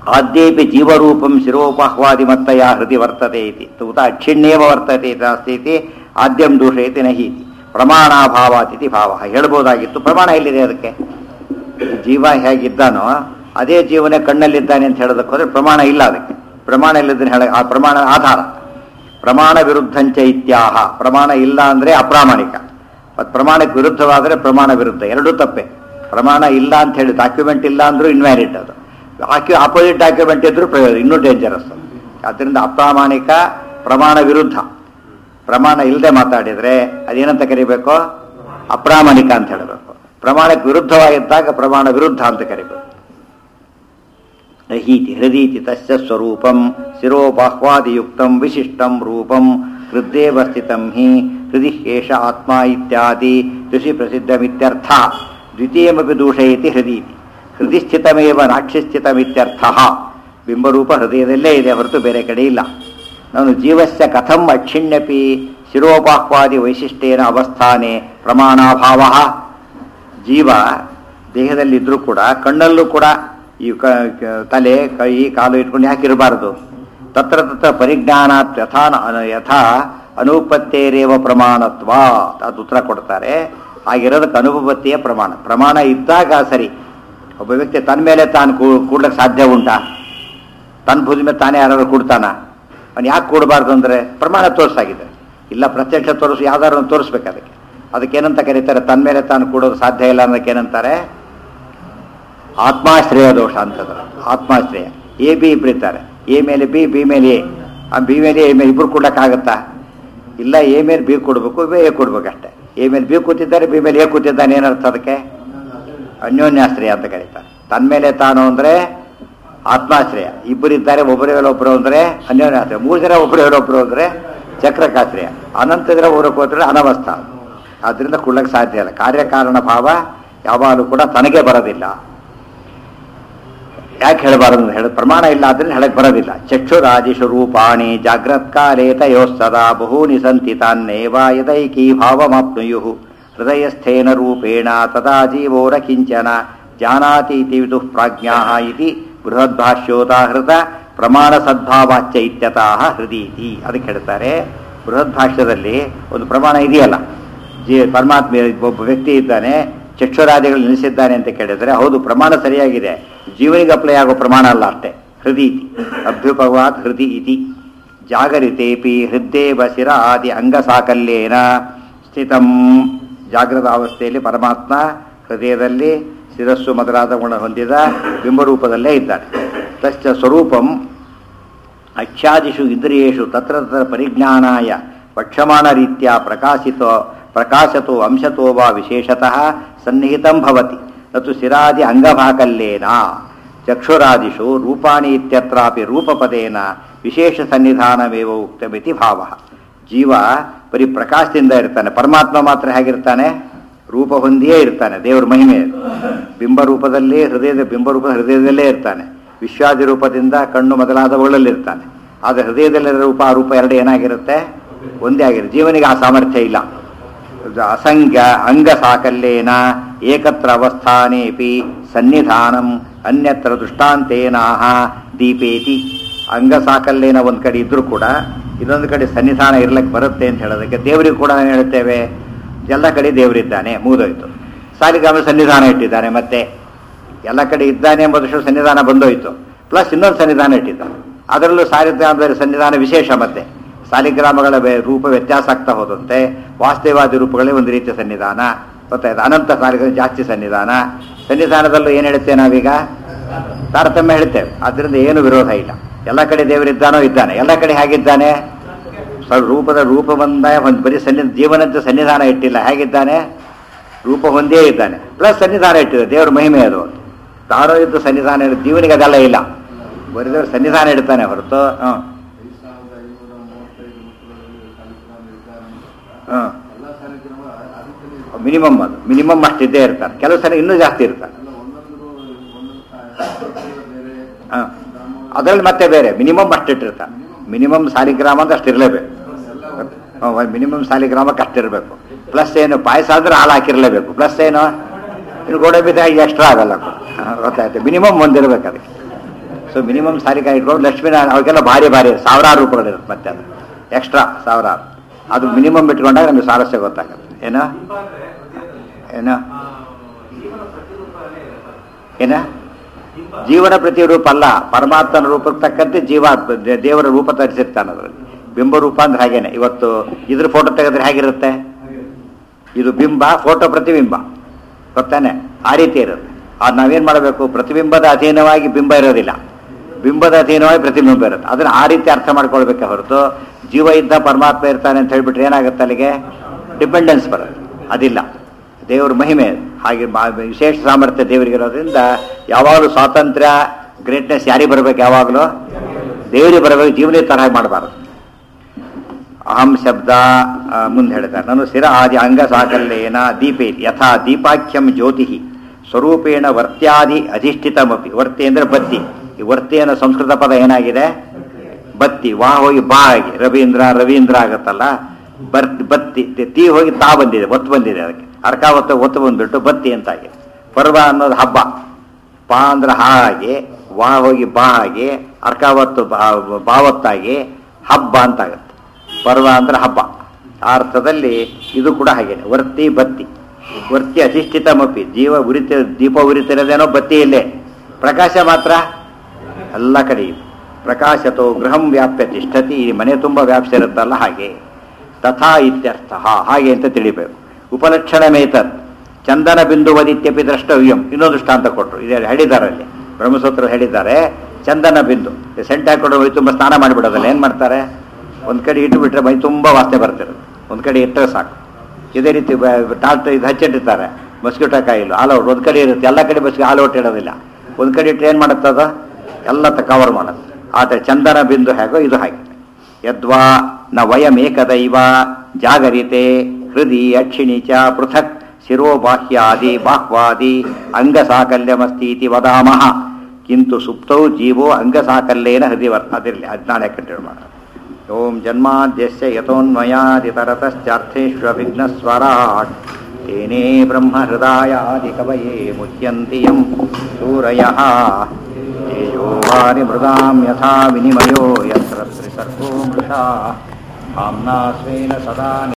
ಆದ್ಯೇಪಿ ಜೀವರೂಪಂ ಶಿರೋಪಾಹ್ವಾದಿ ಮತ್ತಯ ಹೃದಯ ವರ್ತತೆ ಇತಿ ಉತ ಅಕ್ಷಿಣ್ಯೇವ ವರ್ತತೆ ಇತಿ ನಾಸ್ತಿ ಇತಿ ಆದ್ಯಂ ದೂಷಯತಿ ನಹಿ ಇತಿ ಪ್ರಮಾಣಾಭಾವಾತಿಥಿ ಭಾವ ಹೇಳ್ಬೋದಾಗಿತ್ತು ಪ್ರಮಾಣ ಎಲ್ಲಿದೆ ಅದಕ್ಕೆ ಜೀವ ಹೇಗಿದ್ದಾನೋ ಅದೇ ಜೀವನೇ ಕಣ್ಣಲ್ಲಿದ್ದಾನೆ ಅಂತ ಹೇಳೋದಕ್ಕೆ ಹೋದ್ರೆ ಪ್ರಮಾಣ ಇಲ್ಲ ಅದಕ್ಕೆ ಪ್ರಮಾಣ ಇಲ್ಲದನ್ನ ಹೇಳ ಆ ಪ್ರಮಾಣ ಆಧಾರ ಪ್ರಮಾಣ ವಿರುದ್ಧಂಚ ಇತ್ಯಾಹ ಪ್ರಮಾಣ ಇಲ್ಲ ಅಂದ್ರೆ ಅಪ್ರಾಮಾಣಿಕ ಮತ್ತು ಪ್ರಮಾಣಕ್ಕೆ ವಿರುದ್ಧವಾದರೆ ಪ್ರಮಾಣ ವಿರುದ್ಧ ಎರಡೂ ತಪ್ಪೆ ಪ್ರಮಾಣ ಇಲ್ಲ ಅಂತ ಹೇಳಿ ಡಾಕ್ಯುಮೆಂಟ್ ಇಲ್ಲ ಅಂದ್ರೂ ಇನ್ವ್ಯಾಲಿಡ್ ಅದು ಆಕ್ಯು ಆಪೋಸಿಟ್ ಡಾಕ್ಯುಮೆಂಟ್ ಇದ್ರೂ ಪ್ರಯೋಜನ ಇನ್ನೂ ಡೇಂಜರಸ್ ಆದ್ದರಿಂದ ಅಪ್ರಾಮಾಣಿಕ ಪ್ರಮಾಣ ವಿರುದ್ಧ ಪ್ರಮಾಣ ಇಲ್ಲದೆ ಮಾತಾಡಿದ್ರೆ ಅದೇನಂತ ಕರಿಬೇಕು ಅಪ್ರಾಮಾಣಿಕ ಅಂತ ಹೇಳಬೇಕು ಪ್ರಮಾಣಕ್ಕೆ ವಿರುದ್ಧವಾಗಿದ್ದಾಗ ಪ್ರಮಾಣ ವಿರುದ್ಧ ಅಂತ ಕರಿಬೇಕು ಹೀತಿ ಹೃದೀತಿ ತಸ್ಯ ಸ್ವರೂಪಂ ಶಿರೋಬಾಹ್ವಾದಿಯುಕ್ತಂ ವಿಶಿಷ್ಟಂ ರೂಪಂ ಹೃದ್ದೇವ ಸ್ಥಿತಂ ಹಿ ಹೃದಿ ಏಷ ಆತ್ಮ ಇತ್ಯಾದಿ ಋಷಿ ಪ್ರಸಿದ್ಧಮಿತ್ಯರ್ಥ ದ್ವಿತೀಯಮಪಿ ದೂಷಯತಿ ಹೃದೀತಿ ಹೃದಯ ಸ್ಥಿತಮೇವ ನಾಕ್ಷಿ ಸ್ಥಿತಮಿತ್ಯರ್ಥ ಬಿಂಬರೂಪ ಹೃದಯದಲ್ಲೇ ಇದೆ ಹೊರತು ಬೇರೆ ಕಡೆ ಇಲ್ಲ ನಾನು ಜೀವಸ್ಯ ಕಥಂ ಅಕ್ಷಿಣ್ಯಪಿ ಶಿರೋಪಾಹ್ವಾದಿ ವೈಶಿಷ್ಟ್ಯೇನ ಅವಸ್ಥಾನೆ ಪ್ರಮಾಣಾಭಾವ ಜೀವ ದೇಹದಲ್ಲಿದ್ರೂ ಕೂಡ ಕಣ್ಣಲ್ಲೂ ಕೂಡ ಈ ಕ ಕ- ತಲೆ ಕೈ ಕಾಲು ಇಟ್ಕೊಂಡು ಯಾಕೆ ಇರಬಾರದು ತತ್ರ ತತ್ರ ಪರಿಜ್ಞಾನಾತ್ ಯಥಾ ನ- ಯಥಾ ಅನುಪತ್ತೇರೇವ ಪ್ರಮಾಣತ್ವ ಅದು ಉತ್ತರ ಕೊಡ್ತಾರೆ ಹಾಗಿರೋದಕ್ಕೆ ಅನುಪತ್ತಿಯ ಪ್ರಮಾಣ ಪ್ರಮಾಣ ಇದ್ದಾಗ ಸರಿ ಒಬ್ಬ ವ್ಯಕ್ತಿ ತನ್ನ ಮೇಲೆ ತಾನು ಕೂ- ಕೂಡ್ಲಿಕ್ಕೆ ಸಾಧ್ಯ ಉಂಟಾ ತನ್ನ ಭುಜ ಮೇಲೆ ತಾನೇ ಯಾರು ಕೂಡ್ತಾನ ಅವ್ನು ಯಾಕೆ ಕೂಡಬಾರ್ದು ಅಂದರೆ ಪ್ರಮಾಣ ತೋರಿಸಾಗಿದೆ ಇಲ್ಲ ಪ್ರತ್ಯಕ್ಷ ತೋರಿಸಿ ಯಾವ್ದಾದ್ರು ಒಂದು ತೋರಿಸ್ಬೇಕು ಅದಕ್ಕೆ ಅದಕ್ಕೇನಂತ ಕರೀತಾರೆ ತನ್ನ ಮೇಲೆ ತಾನು ಕೂಡೋದು ಸಾಧ್ಯ ಇಲ್ಲ ಅನ್ನೋದಕ್ಕೆ ಏನಂತಾರೆ ಆತ್ಮಾಶ್ರಯ ದೋಷ ಅಂತಂದ್ರೆ ಆತ್ಮಾಶ್ರಯ ಎ ಬಿ ಇಬ್ರು ಇರ್ತಾರೆ ಎ ಮೇಲೆ ಬಿ ಬಿ ಮೇಲೆ ಎ ಆ ಬಿ ಮೇಲೆ ಎ ಮೇಲೆ ಇಬ್ರು ಕೊಡಕ್ಕಾಗತ್ತಾ ಇಲ್ಲ ಎ ಮೇಲೆ ಬಿ ಕೊಡ್ಬೇಕು ಬಿ ಎ ಕೊಡ್ಬೇಕು ಅಷ್ಟೇ ಎ ಮೇಲೆ ಬಿ ಕೂತಿದ್ದಾರೆ ಬಿ ಮೇಲೆ ಎ ಕೂತಿದ್ದಾನೆ ಏನರ್ಥ ಅದಕ್ಕೆ ಅನ್ಯೋನ್ಯಾಶ್ರಯ ಅಂತ ಕರೀತಾರೆ ತನ್ನ ಮೇಲೆ ತಾನು ಅಂದರೆ ಆತ್ಮಾಶ್ರಯ ಇಬ್ಬರಿದ್ದಾರೆ ಒಬ್ಬರ ಮೇಲೆ ಒಬ್ಬರು ಅಂದರೆ ಅನ್ಯೋನ್ಯಾಶ್ರಯ ಮೂರು ಜನ ಒಬ್ಬರ ಮೇಲೆ ಒಬ್ಬರು ಅಂದರೆ ಚಕ್ರಕಾಶ್ರಯ ಅನಂತ ಜನ ಒಬ್ಬರು ಕೂತ್ರೆ ಅನವಸ್ಥ ಆದ್ದರಿಂದ ಕುಳ್ಳಕ್ಕೆ ಸಾಧ್ಯ ಇಲ್ಲ ಕಾರ್ಯಕಾರಣ ಭಾವ ಯಾವಾಗಲೂ ಕೂಡ ತನಗೆ ಬರೋದಿಲ್ಲ ಯಾಕೆ ಹೇಳಬಾರದು ಅಂತ ಹೇಳಿ ಪ್ರಮಾಣ ಇಲ್ಲ ಅದನ್ನ ಹೇಳಕ್ ಬರೋದಿಲ್ಲ ಚಕ್ಷುರಾದಿಷು ರೂಪಾಣಿ ಜಾಗ್ರತ್ ಕಾಲೇ ತಯೋಸ್ತದಾ ಬಹೂನಿ ಸಂತಿ ತಾನ್ನೇವ ಯದೈಕೀ ಭಾವಮಾಪ್ನುಯು ಹೃದಯಸ್ಥೇನ ರೂಪೇಣ ತದಾ ಜೀವೋರ ಕಿಂಚನ ಜಾನಾತಿ ಇತಿ ವಿದುಃ ಪ್ರಾಜ್ಞಾಃ ಇತಿ ಬೃಹದ್ಭಾಷ್ಯೋದಾಹೃತ ಪ್ರಮಾಣ ಸದ್ಭಾವಾಚ್ಯ ಇತ್ಯತಃ ಹೃದೀತಿ ಅದಕ್ಕೆ ಹೇಳ್ತಾರೆ ಬೃಹದ್ಭಾಷ್ಯದಲ್ಲಿ ಒಂದು ಪ್ರಮಾಣ ಇದೆಯಲ್ಲ ಜೀ ಪರಮಾತ್ಮ ಒಬ್ಬ ವ್ಯಕ್ತಿ ಇದ್ದಾನೆ ಚಕ್ಷುರಾದಿಗಳು ನಿಲ್ಲಿಸಿದ್ದಾನೆ ಅಂತ ಕೇಳಿದ್ರೆ ಹೌದು ಪ್ರಮಾಣ ಸರಿಯಾಗಿದೆ ಜೀವನಿಗೆ ಅಪ್ಲೈ ಆಗೋ ಪ್ರಮಾಣ ಅಲ್ಲ ಅಷ್ಟೇ ಹೃದಿ ಇತಿ ಅಭ್ಯುಪವಾತ್ ಹೃದಿ ಇತಿ ಜಾಗರಿತೇಪಿ ಹೃದ್ದೇವ ಶಿರ ಆದಿ ಅಂಗಸಾಕಲ್ಯೇನ ಸ್ಥಿತಂ ಜಾಗೃತ ಅವಸ್ಥೆಯಲ್ಲಿ ಪರಮಾತ್ಮ ಹೃದಯದಲ್ಲಿ ಶಿರಸ್ಸು ಮೊದಲಾದ ಗುಣ ಹೊಂದಿದ ಬಿಂಬರೂಪದಲ್ಲೇ ಇದ್ದಾನೆ ತಶ್ಚ ಸ್ವರೂಪಂ ಅಕ್ಷಾದಿಷು ಇಂದ್ರಿಯೇಷು ತತ್ರ ತತ್ರ ಪರಿಜ್ಞಾನಾಯ ವಕ್ಷಮಾಣ ರೀತ್ಯ ಪ್ರಕಾಶಿತೋ ಪ್ರಕಾಶತೋ ಅಂಶತೋ ವಾ ವಿಶೇಷತಃ ಸನ್ನಿಹಿತಂ ಭವತಿ ನತು ಶಿರಾದಿ ಅಂಗಭಾಕಲ್ಯೇನ ಚಕ್ಷುರಾದಿಷು ರೂಪಾಣಿ ಇತ್ಯತ್ರಾಪಿ ರೂಪಪದೇನ ವಿಶೇಷ ಸನ್ನಿಧಾನವೇವ ಉಕ್ತಮಿತಿ ಭಾವ ಜೀವ ಬರೀ ಪ್ರಕಾಶದಿಂದ ಇರ್ತಾನೆ ಪರಮಾತ್ಮ ಮಾತ್ರ ಹೇಗಿರ್ತಾನೆ ರೂಪ ಹೊಂದಿಯೇ ಇರ್ತಾನೆ ದೇವರ ಮಹಿಮೆ ಅದು. ಬಿಂಬ ರೂಪದಲ್ಲಿ ಹೃದಯದ ಬಿಂಬ ರೂಪದ ಹೃದಯದಲ್ಲೇ ಇರ್ತಾನೆ ವಿಶ್ವಾದಿ ರೂಪದಿಂದ ಕಣ್ಣು ಮೊದಲಾದವುಗಳಲ್ಲಿರ್ತಾನೆ ಆದರೆ ಹೃದಯದಲ್ಲಿರೋ ರೂಪ ಆ ರೂಪ ಎರಡು ಏನಾಗಿರುತ್ತೆ ಒಂದೇ ಆಗಿರುತ್ತೆ ಜೀವನಿಗೆ ಆ ಸಾಮರ್ಥ್ಯ ಇಲ್ಲ ಅಸಂಖ್ಯ ಅಂಗ ಸಾಕಲ್ಯೇನ ಏಕತ್ರ ಅವಸ್ಥಾನೇಪಿ ಸನ್ನಿಧಾನಂ ಅನ್ಯತ್ರ ದೃಷ್ಟಾಂತೇನಾಹ ದೀಪೇತಿ ಅಂಗ ಸಾಕಲ್ಯೇನ ಒಂದು ಕಡೆ ಇದ್ರೂ ಕೂಡ ಇನ್ನೊಂದು ಕಡೆ ಸನ್ನಿಧಾನ ಇರ್ಲಿಕ್ಕೆ ಬರುತ್ತೆ ಅಂತ ಹೇಳೋದಕ್ಕೆ ದೇವರಿಗೆ ಕೂಡ ಏನು ಹೇಳ್ತೇವೆ ಎಲ್ಲ ಕಡೆ ದೇವರಿದ್ದಾನೆ ಮುಗಿದೋಯ್ತು ಸಾಲಿಗಾಮ ಸನ್ನಿಧಾನ ಇಟ್ಟಿದ್ದಾನೆ ಮತ್ತೆ ಎಲ್ಲ ಕಡೆ ಇದ್ದಾನೆ ಎಂಬುದಷ್ಟು ಸನ್ನಿಧಾನ ಬಂದೋಯ್ತು ಪ್ಲಸ್ ಇನ್ನೊಂದು ಸನ್ನಿಧಾನ ಇಟ್ಟಿದ್ದಾನೆ ಅದರಲ್ಲೂ ಸಾಲಿಗ್ರಾಮ ಬೇರೆ ಸನ್ನಿಧಾನ ವಿಶೇಷ ಮತ್ತೆ ಸಾಲಿಗ್ರಾಮಗಳ ಬೇ- ರೂಪ ವ್ಯತ್ಯಾಸ ಆಗ್ತಾ ಹೋದಂತೆ ವಾಸ್ತವಾದಿ ರೂಪಗಳೇ ಒಂದು ರೀತಿಯ ಸನ್ನಿಧಾನ ಗೊತ್ತಾಯ್ತು ಅನಂತ ಸಾಲಿಗ್ರಾಮ ಜಾಸ್ತಿ ಸನ್ನಿಧಾನ ಸನ್ನಿಧಾನದಲ್ಲೂ ಏನು ಹೇಳುತ್ತೇವೆ ನಾವೀಗ ತಾರತಮ್ಯ ಹೇಳ್ತೇವೆ ಅದರಿಂದ ಏನು ವಿರೋಧ ಇಲ್ಲ ಎಲ್ಲ ಕಡೆ ದೇವರಿದ್ದಾನೋ ಇದ್ದಾನೆ ಎಲ್ಲ ಕಡೆ ಹೇಗಿದ್ದಾನೆ ಸ- ರೂಪದ ರೂಪ ಬಂದ ಒಂದು ಬರೀ ಸನ್ನಿ ಜೀವನದ ಸನ್ನಿಧಾನ ಇಟ್ಟಿಲ್ಲ ಹೇಗಿದ್ದಾನೆ ರೂಪ ಹೊಂದೇ ಇದ್ದಾನೆ ಪ್ಲಸ್ ಸನ್ನಿಧಾನ ಇಟ್ಟಿದೆ ದೇವರ ಮಹಿಮೆ ಅದು ತಾರೋ ಇದ್ದು ಸನ್ನಿಧಾನ ಇಡು ಜೀವನಿಗೆ ಅದೆಲ್ಲ ಇಲ್ಲ ಬರೀ ದೇವ್ರ ಸನ್ನಿಧಾನ ಇಡ್ತಾನೆ ಹೊರತು ಹ್ಮ್ ಹ್ಮ್ ಎಲ್ಲ ಕಾರ್ಯಕ್ರಮ ಅದಕ್ಕೆ ಮಿನಿಮಮ್ ಅದು ಮಿನಿಮಮ್ ಅಷ್ಟಿದ್ದೇ ಇರ್ತಾನೆ ಕೆಲವು ಸಲ ಇನ್ನೂ ಜಾಸ್ತಿ ಇರ್ತಾನೆ ಎಲ್ಲ ಒಂದೊಂದು ಒಂದೊಂದು ಬೇರೆ ಹ. ಅದರಲ್ಲಿ ಮತ್ತೆ ಬೇರೆ ಮಿನಿಮಮ್ ಅಷ್ಟಿಟ್ಟಿರ್ತಾನೆ ಮಿನಿಮಮ್ ಸಾಲಿಗ್ರಾಮ ಅಂತ ಅಷ್ಟಿರಲೇಬೇಕು ಮಿನಿಮಮ್ ಸಾಲಿಗ್ರಾಮಕ್ಕೆ ಅಷ್ಟಿರಬೇಕು ಪ್ಲಸ್ ಏನು ಪಾಯಸ ಅಂದ್ರೆ ಹಾಲು ಹಾಕಿರಲೇಬೇಕು ಪ್ಲಸ್ ಏನು ಇನ್ನು ಗೋಡಂಬಿ ಎಕ್ಸ್ಟ್ರಾ ಆಗಲ್ಲ ಹ, ಗೊತ್ತಾಯ್ತು ಮಿನಿಮಮ್ ಒಂದಿರ್ಬೇಕು ಅದಕ್ಕೆ ಸೊ ಮಿನಿಮಮ್ ಸಾರಿಕಾಯಿ ಇಟ್ಕೊಂಡು ಲಕ್ಷ್ಮೀನಾರಾಯಣ ಅವಾಗೆಲ್ಲ ಭಾರಿ ಭಾರಿ ಸಾವಿರಾರು ರೂಪಾಯಿಗಳಿರುತ್ತೆ ಮತ್ತೆ ಅದು ಎಕ್ಸ್ಟ್ರಾ ಸಾವಿರಾರು ಅದು ಮಿನಿಮಮ್ ಇಟ್ಕೊಂಡಾಗ ನಮಗೆ ಸಾರಸ್ಯ ಗೊತ್ತಾಗುತ್ತೆ ಏನೋ ದೀಪ ಅಂದ್ರೆ ಹೃದಯದಲ್ಲಿ ಏನೋ ಆ, ಜೀವನ ಪ್ರತಿರೂಪನೇ ಇರುತ್ತೆ ಏನ ದೀಪ ಜೀವನ ಪ್ರತಿರೂಪ ಅಲ್ಲ ಪರಮಾತ್ಮನ ರೂಪಕ್ಕೆ ತಕ್ಕಂತೆ ಜೀವ ದೇ- ದೇವರ ರೂಪ ತರಿಸಿರ್ತಾನೆ ಅದರಲ್ಲಿ ಬಿಂಬ ರೂಪ ಅಂದ್ರೆ ಹಾಗೇನೆ ಇವತ್ತು ಇದ್ರ ಫೋಟೋ ತೆಗೆದ್ರೆ ಹೇಗಿರುತ್ತೆ ಇದು ಬಿಂಬ ಫೋಟೋ ಪ್ರತಿಬಿಂಬ ಗೊತ್ತಾನೆ ಆ ರೀತಿ ಇರುತ್ತೆ ಅದು ನಾವೇನ್ ಮಾಡಬೇಕು ಪ್ರತಿಬಿಂಬದ ಅಧೀನವಾಗಿ ಬಿಂಬ ಇರೋದಿಲ್ಲ ಬಿಂಬದ ಅಧೀನವಾಗಿ ಪ್ರತಿಬಿಂಬ ಇರುತ್ತೆ ಅದನ್ನ ಆ ರೀತಿ ಅರ್ಥ ಮಾಡ್ಕೊಳ್ಬೇಕೆ ಹೊರತು ಜೀವ ಇದ್ದ ಪರಮಾತ್ಮ ಇರ್ತಾನೆ ಅಂತ ಹೇಳ್ಬಿಟ್ರೆ ಏನಾಗುತ್ತೆ ಅಲ್ಲಿಗೆ ಡಿಪೆಂಡೆನ್ಸ್ ಬರುತ್ತೆ ಅದಿಲ್ಲ ದೇವ್ರ ಮಹಿಮೆ ಹಾಗೆ ಮಾ- ವಿಶೇಷ ಸಾಮರ್ಥ್ಯ ದೇವರಿಗಿರೋದ್ರಿಂದ ಯಾವಾಗಲೂ ಸ್ವಾತಂತ್ರ್ಯ ಗ್ರೇಟ್ನೆಸ್ ಯಾರಿಗೆ ಬರಬೇಕು ಯಾವಾಗಲೂ ದೇವರಿಗೆ ಬರಬೇಕು ಜೀವನ ತರಹ ಮಾಡಬಾರದು ಅಹಂ ಶಬ್ದ ಆ, ಮುಂದೆ ಹೇಳ್ತಾರೆ ನಾನು ಸ್ಥಿರ ಆದಿ ಅಂಗ ಸಾಕಲ್ಯೇನ ದೀಪೇ ಯಥಾ ದೀಪಾಖ್ಯಂ ಜ್ಯೋತಿ ಸ್ವರೂಪೇಣ ವರ್ತ್ಯಾದಿ ಅಧಿಷ್ಠಿತಮಪಿ ವರ್ತಿ ಅಂದ್ರೆ ಬತ್ತಿ ಈ ವರ್ತಿ ಅನ್ನೋ ಸಂಸ್ಕೃತ ಪದ ಏನಾಗಿದೆ ಬತ್ತಿ ವಾ ಹೋಗಿ ಬಾ ಆಗಿ ರವೀಂದ್ರ ರವೀಂದ್ರ ಆಗತ್ತಲ್ಲ ಬರ್ ಬತ್ತಿ ತಿ- ತೀ ಹೋಗಿ ತಾ ಬಂದಿದೆ ಒತ್ತು ಬಂದಿದೆ ಅದಕ್ಕೆ ಅರ್ಕಾವತ್ತು ಒತ್ತು ಬಂದ್ಬಿಟ್ಟು ಬತ್ತಿ ಅಂತಾಗಿದೆ ಪರ್ವ ಅನ್ನೋದು ಹಬ್ಬ ಪಾ ಅಂದ್ರೆ ಹಾ ಆಗಿ ವಾ ಹೋಗಿ ಬಾ ಆಗಿ ಅರ್ಕಾವತ್ತು ಬಾ- ಬಾವತ್ತಾಗಿ ಹಬ್ಬ ಅಂತಾಗತ್ತೆ ಪರ್ವ ಅಂದ್ರೆ ಹಬ್ಬ ಆ ಅರ್ಥದಲ್ಲಿ ಇದು ಕೂಡ ಹಾಗೇನೆ ವರ್ತಿ ಬತ್ತಿ ವರ್ತಿ ಅಧಿಷ್ಠಿತಮಪಿ ಜೀವ ಉರಿತ ದೀಪ ಉರಿತಿರೋದೇನೋ ಬತ್ತಿಯಲ್ಲೇ ಪ್ರಕಾಶ ಮಾತ್ರ ಎಲ್ಲ ಕಡೆ ಇದೆ ಪ್ರಕಾಶತೋ ಗೃಹಂ ವ್ಯಾಪ್ಯ ತಿಷ್ಠತಿ ಈ ಮನೆ ತುಂಬ ವ್ಯಾಪಿಸಿರುತ್ತಲ್ಲ ಹಾಗೆ ತಥಾ ಇತ್ಯರ್ಥ ಹಾಗೆ ಅಂತ ತಿಳಿಬೇಕು ಉಪಲಕ್ಷಣಮೇತತ್ ಚಂದನ ಬಿಂದುವದಿತ್ಯಪಿ ದ್ರಷ್ಟವ್ಯಂ ಇನ್ನೊಂದು ದೃಷ್ಟಾಂತ ಕೊಟ್ಟರು ಇದೆ ಹೇಳಿದ್ದಾರೆ ಅಲ್ಲಿ ಬ್ರಹ್ಮಸೂತ್ರ ಹೇಳಿದ್ದಾರೆ ಚಂದನ ಬಿಂದು ಸೆಂಟ್ ಹಾಕೊಂಡು ಮೈ ತುಂಬ ಸ್ನಾನ ಮಾಡಿಬಿಡೋದಲ್ಲ ಏನು ಮಾಡ್ತಾರೆ ಒಂದು ಕಡೆ ಇಟ್ಟು ಬಿಟ್ರೆ ಮೈ ತುಂಬ ವಾಸನೆ ಬರ್ತಿರುತ್ತೆ ಒಂದು ಕಡೆ ಇಟ್ಟರೆ ಸಾಕು ಇದೇ ರೀತಿ ಟಾಲ್ಟ್ ಇದು ಹಚ್ಚಿಟ್ಟಿರ್ತಾರೆ ಮಸ್ಕಿಟೋ ಕಾಯಿಲು ಆಲ್ ಔಟ್ ಒಂದು ಕಡೆ ಇರುತ್ತೆ ಎಲ್ಲ ಕಡೆ ಬಸ್ಗೆ ಆಲ್ ಔಟ್ ಇಡೋದಿಲ್ಲ ಒಂದು ಕಡೆ ಇಟ್ಟರೆ ಏನು ಮಾಡುತ್ತದ ಎಲ್ಲ ಕವರ್ ಮಾಡುತ್ತೆ ಆದರೆ ಚಂದನ ಬಿಂದು ಹೇಗೋ ಇದು ಹಾಗೆ ಯದ್ವಾ ನ ವಯಮೇಕದೈವ ಜಾಗರಿತೆ ಹೃದಿ ಅಕ್ಷಿಣಿ ಚ ಪೃಥಕ್ ಶಿರೋಬಾಹ್ಯಾದಿ ಬಾಹ್ವಾದಿ ಅಂಗಸಾಕಲ್ಯಮಸ್ತಿ ಇತಿ ವದಾಮಃ ಕಿಂತು ಸುಪ್ತೌ ಜೀವೋ ಅಂಗಸಾಕಲ್ಯೇನ ಹೃದಯ ವರ್ತ ಅದಿರಲಿ ಹದಿನಾಳೆ ಕಂಟಿನ್ಯೂ ಮಾಡೋಣ ಓಂ ಜನ್ಮಾದ್ಯಸ್ಯ ಯತೋನ್ಮಯಾದಿತರತಶ್ಚಾರ್ಥೇಷ್ವವಿಘ್ನಸ್ವರಾಟ್ ತೇನೇ ಬ್ರಹ್ಮಹೃದಾಯಾದಿ ಕವಯೇ ಮುಹ್ಯಂತಿ ಯಂ ಸೂರಯಃ ತೇಜೋ ವಾರಿಮೃದಾಂ ಯಥಾ ವಿನಿಮಯೋ ಯತ್ರ ತ್ರಿಸರ್ಗೋ ಮೃಷಾ ಆಮ್ನಾ ಸ್ವೇನ ಸದಾ